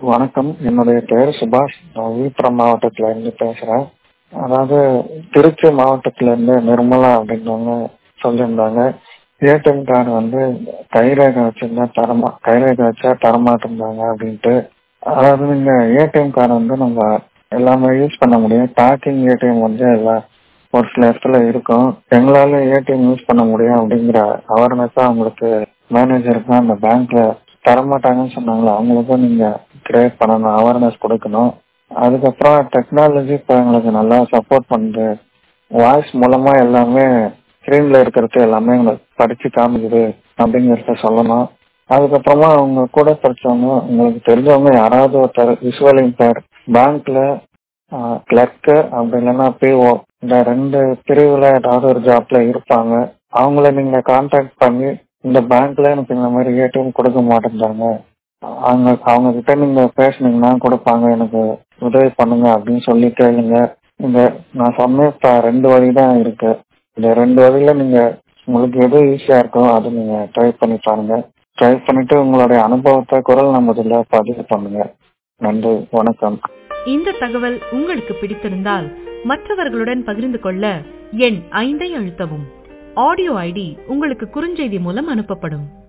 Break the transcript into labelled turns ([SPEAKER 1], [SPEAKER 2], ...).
[SPEAKER 1] வணக்கம் என்னுடைய பெயர் சுபாஷ் நான் விழுப்புரம் மாவட்டத்துல இருந்து பேசுறேன் அதாவது திருச்சி மாவட்டத்துல இருந்து நிர்மலா அப்படின்றவங்க சொல்லியிருந்தாங்க ஏடிஎம் கார்டு வந்து கைரேகை வச்சிருந்தா தரமா கைரேகை வச்சா தரமாட்டிருந்தாங்க அப்படின்ட்டு அதாவது நீங்க ஏடிஎம் கார்டு வந்து நம்ம எல்லாமே யூஸ் பண்ண முடியும் டாக்கிங் ஏடிஎம் வந்து எல்லா ஒரு சில இடத்துல இருக்கும் எங்களால ஏடிஎம் யூஸ் பண்ண முடியும் அப்படிங்கிற அவேர்னஸ் அவங்களுக்கு மேனேஜருக்கு அந்த பேங்க்ல தரமாட்டாங்கன்னு சொன்னாங்களா அவங்களுக்கும் நீங்க கிரியேட் பண்ணணும் அவேர்னஸ் கொடுக்கணும் அதுக்கப்புறம் டெக்னாலஜி இப்போ எங்களுக்கு நல்லா சப்போர்ட் பண்ணுது வாய்ஸ் மூலமா எல்லாமே ஸ்க்ரீன்ல இருக்கிறது எல்லாமே எங்களுக்கு படிச்சு காமிக்குது அப்படிங்கிறத சொல்லணும் அதுக்கப்புறமா அவங்க கூட படிச்சவங்க உங்களுக்கு தெரிஞ்சவங்க யாராவது ஒருத்தர் விஷுவல் இம்பேர் பேங்க்ல கிளர்க்கு அப்படி இல்லைன்னா பிஓ இந்த ரெண்டு பிரிவுல ஏதாவது ஒரு ஜாப்ல இருப்பாங்க அவங்கள நீங்க கான்டாக்ட் பண்ணி இந்த பேங்க்ல எனக்கு இந்த மாதிரி ஏடிஎம் கொடுக்க மாட்டேங்கிறாங்க அவங்க அவங்க கிட்ட நீங்க பேசுனீங்கன்னா கொடுப்பாங்க எனக்கு உதவி பண்ணுங்க அப்படின்னு சொல்லி கேளுங்க இந்த நான் சொன்ன இப்ப ரெண்டு வழி தான் இருக்கு இந்த ரெண்டு வழியில நீங்க உங்களுக்கு எது ஈஸியா இருக்கோ அதை நீங்க ட்ரை பண்ணி பாருங்க ட்ரை பண்ணிட்டு உங்களுடைய அனுபவத்தை குரல் நம்பதுல பதிவு பண்ணுங்க நன்றி வணக்கம்
[SPEAKER 2] இந்த தகவல் உங்களுக்கு பிடித்திருந்தால் மற்றவர்களுடன் பகிர்ந்து கொள்ள எண் ஐந்தை அழுத்தவும் ஆடியோ ஐடி உங்களுக்கு குறுஞ்செய்தி மூலம் அனுப்பப்படும்